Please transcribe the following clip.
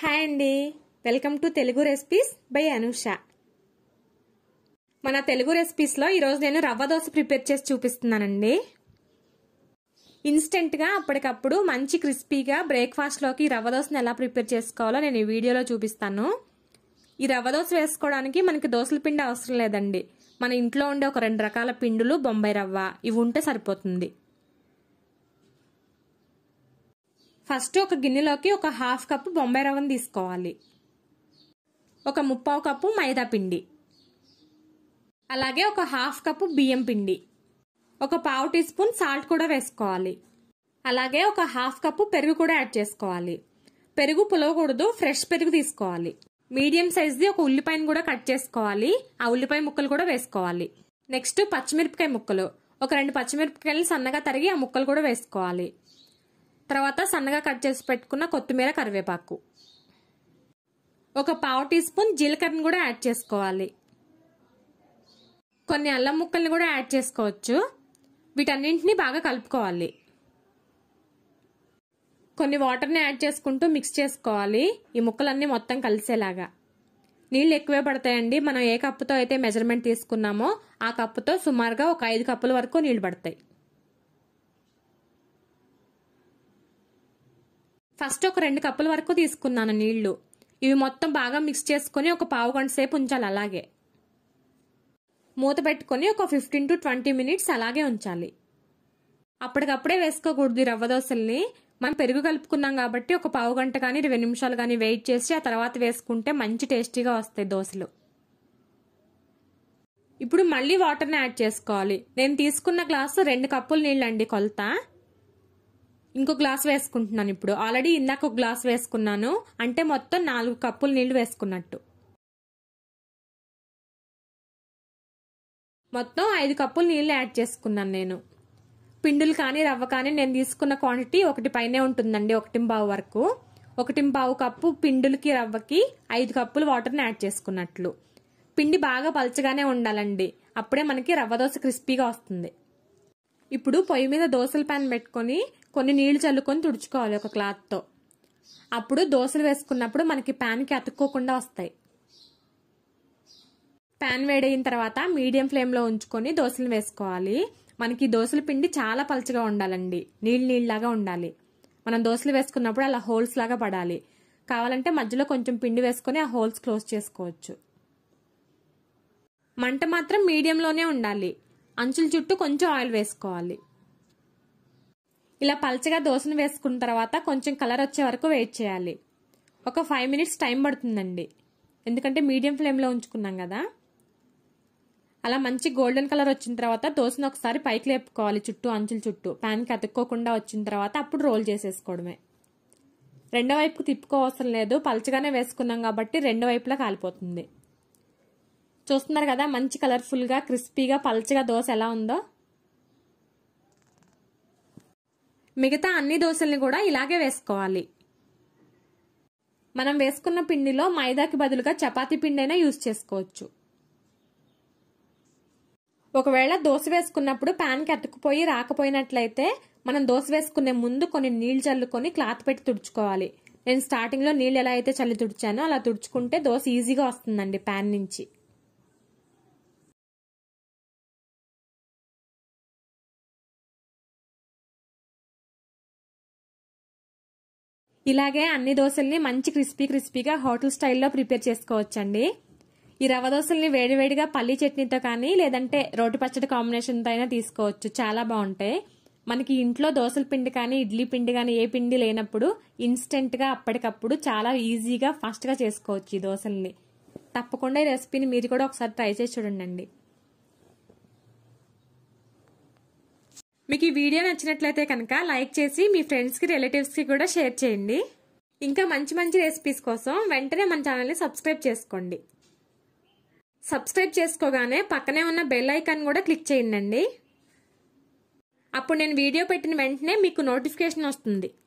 hi అండి welcome to Telugu recipes by Anusha మన తెలుగు రెసిపీస్లో ఈరోజు నేను రవ్వ దోశ ప్రిపేర్ చేసి చూపిస్తున్నానండి ఇన్స్టెంట్గా అప్పటికప్పుడు మంచి క్రిస్పీగా బ్రేక్ఫాస్ట్లోకి రవ్వ దోశను ఎలా ప్రిపేర్ చేసుకోవాలో నేను ఈ వీడియోలో చూపిస్తాను ఈ రవ్వ దోశ వేసుకోవడానికి మనకి దోశల పిండి అవసరం లేదండి మన ఇంట్లో ఉండే ఒక రెండు రకాల పిండులు బొంబాయి రవ్వ ఇవి ఉంటే సరిపోతుంది ఫస్ట్ ఒక గిన్నెలోకి ఒక హాఫ్ కప్పు బొంబాయి రవ్వను తీసుకోవాలి ఒక ముప్పావు కప్పు మైదా పిండి అలాగే ఒక హాఫ్ కప్పు బియ్యం పిండి ఒక పావు టీ స్పూన్ సాల్ట్ కూడా వేసుకోవాలి అలాగే ఒక హాఫ్ కప్పు పెరుగు కూడా యాడ్ చేసుకోవాలి పెరుగు పులవకూడదు ఫ్రెష్ పెరుగు తీసుకోవాలి మీడియం సైజ్ది ఒక ఉల్లిపాయను కూడా కట్ చేసుకోవాలి ఆ ఉల్లిపాయ ముక్కలు కూడా వేసుకోవాలి నెక్స్ట్ పచ్చిమిరపకాయ ముక్కలు ఒక రెండు పచ్చిమిరపకాయలు సన్నగా తరిగి ఆ ముక్కలు కూడా వేసుకోవాలి తర్వాత సన్నగా కట్ చేసి పెట్టుకున్న కొత్తిమీర కరివేపాకు ఒక పావు టీ స్పూన్ జీలకర్రను కూడా యాడ్ చేసుకోవాలి కొన్ని అల్లం ముక్కల్ని కూడా యాడ్ చేసుకోవచ్చు వీటన్నింటినీ బాగా కలుపుకోవాలి కొన్ని వాటర్ని యాడ్ చేసుకుంటూ మిక్స్ చేసుకోవాలి ఈ ముక్కలన్నీ మొత్తం కలిసేలాగా నీళ్ళు ఎక్కువే పడతాయండి మనం ఏ కప్పుతో అయితే మెజర్మెంట్ తీసుకున్నామో ఆ కప్పుతో సుమారుగా ఒక ఐదు కప్పుల వరకు నీళ్లు పడతాయి ఫస్ట్ ఒక రెండు కప్పుల వరకు తీసుకున్నాను నీళ్లు ఇవి మొత్తం బాగా మిక్స్ చేసుకొని ఒక పావు గంట సేపు ఉంచాలి అలాగే మూత పెట్టుకొని ఒక ఫిఫ్టీన్ టు ట్వంటీ మినిట్స్ అలాగే ఉంచాలి అప్పటికప్పుడే వేసుకోకూడదు రవ్వ దోశల్ని మనం పెరుగు కలుపుకున్నాం కాబట్టి ఒక పావు గంట కానీ ఇరవై నిమిషాలు కానీ వెయిట్ చేసి ఆ తర్వాత వేసుకుంటే మంచి టేస్టీగా వస్తాయి దోశలు ఇప్పుడు మళ్ళీ వాటర్ని యాడ్ చేసుకోవాలి నేను తీసుకున్న గ్లాసు రెండు కప్పులు నీళ్ళండి కొలత ఇంకో గ్లాస్ వేసుకుంటున్నాను ఇప్పుడు ఆల్రెడీ ఇందాక ఒక గ్లాస్ వేసుకున్నాను అంటే మొత్తం నాలుగు కప్పులు నీళ్లు వేసుకున్నట్టు మొత్తం ఐదు కప్పులు నీళ్లు యాడ్ చేసుకున్నాను నేను పిండులు కానీ రవ్వ కానీ నేను తీసుకున్న క్వాంటిటీ ఒకటి పైనే ఉంటుందండి ఒకటి పావు వరకు ఒకటి పావు కప్పు పిండులకి రవ్వకి ఐదు కప్పులు వాటర్ని యాడ్ చేసుకున్నట్లు పిండి బాగా పలచగానే ఉండాలండి అప్పుడే మనకి రవ్వ దోశ క్రిస్పీగా వస్తుంది ఇప్పుడు పొయ్యి మీద దోశల ప్యాన్ పెట్టుకొని కొన్ని నీళ్లు చల్లుకొని తుడుచుకోవాలి ఒక క్లాత్తో అప్పుడు దోశలు వేసుకున్నప్పుడు మనకి ప్యాన్కి అతుక్కోకుండా వస్తాయి ప్యాన్ వేడైన తర్వాత మీడియం ఫ్లేమ్లో ఉంచుకొని దోశలు వేసుకోవాలి మనకి దోశల పిండి చాలా పలచగా ఉండాలండి నీళ్ళు నీళ్ళలాగా ఉండాలి మనం దోశలు వేసుకున్నప్పుడు అలా హోల్స్ లాగా పడాలి కావాలంటే మధ్యలో కొంచెం పిండి వేసుకొని ఆ హోల్స్ క్లోజ్ చేసుకోవచ్చు మంట మాత్రం మీడియంలోనే ఉండాలి అంచుల చుట్టూ కొంచెం ఆయిల్ వేసుకోవాలి ఇలా పలచగా దోశను వేసుకున్న తర్వాత కొంచెం కలర్ వచ్చే వరకు వెయిట్ చేయాలి ఒక ఫైవ్ మినిట్స్ టైం పడుతుందండి ఎందుకంటే మీడియం ఫ్లేమ్లో ఉంచుకున్నాం కదా అలా మంచి గోల్డెన్ కలర్ వచ్చిన తర్వాత దోశను ఒకసారి పైకి లేపుకోవాలి చుట్టూ అంచుల చుట్టూ ప్యాన్కి అతుక్కోకుండా వచ్చిన తర్వాత అప్పుడు రోల్ చేసేసుకోవడమే రెండో వైపుకు తిప్పుకోవసరం లేదు పలచగానే వేసుకున్నాం కాబట్టి రెండో వైపులా కాలిపోతుంది చూస్తున్నారు కదా మంచి కలర్ఫుల్గా క్రిస్పీగా పలచగా దోశ ఎలా ఉందో మిగతా అన్ని దోశల్ని కూడా ఇలాగే వేసుకోవాలి మనం వేసుకున్న పిండిలో మైదాకి బదులుగా చపాతీ పిండి అయినా యూజ్ చేసుకోవచ్చు ఒకవేళ దోశ వేసుకున్నప్పుడు ప్యాన్కి అతుక్కుపోయి రాకపోయినట్లయితే మనం దోశ వేసుకునే ముందు కొన్ని నీళ్లు చల్లుకొని క్లాత్ పెట్టి తుడుచుకోవాలి నేను స్టార్టింగ్లో నీళ్ళు ఎలా అయితే చల్లి తుడిచానో అలా తుడుచుకుంటే దోశ ఈజీగా వస్తుందండి ప్యాన్ నుంచి ఇలాగే అన్ని దోశల్ని మంచి క్రిస్పీ క్రిస్పీగా హోటల్ స్టైల్లో ప్రిపేర్ చేసుకోవచ్చండి ఈ రవ్వ దోశల్ని వేడివేడిగా పల్లీ చట్నీతో కానీ లేదంటే రోటి పచ్చడి కాంబినేషన్తో అయినా తీసుకోవచ్చు చాలా బాగుంటాయి మనకి ఇంట్లో దోశల పిండి కానీ ఇడ్లీ పిండి కానీ ఏ పిండి లేనప్పుడు ఇన్స్టెంట్గా అప్పటికప్పుడు చాలా ఈజీగా ఫాస్ట్గా చేసుకోవచ్చు ఈ దోశల్ని తప్పకుండా ఈ రెసిపీని మీరు కూడా ఒకసారి ట్రై చేసి చూడండి మీకు ఈ వీడియో నచ్చినట్లయితే కనుక లైక్ చేసి మీ ఫ్రెండ్స్కి రిలేటివ్స్కి కూడా షేర్ చేయండి ఇంకా మంచి మంచి రెసిపీస్ కోసం వెంటనే మన ఛానల్ని సబ్స్క్రైబ్ చేసుకోండి సబ్స్క్రైబ్ చేసుకోగానే పక్కనే ఉన్న బెల్ ఐకాన్ కూడా క్లిక్ చేయండి అప్పుడు నేను వీడియో పెట్టిన వెంటనే మీకు నోటిఫికేషన్ వస్తుంది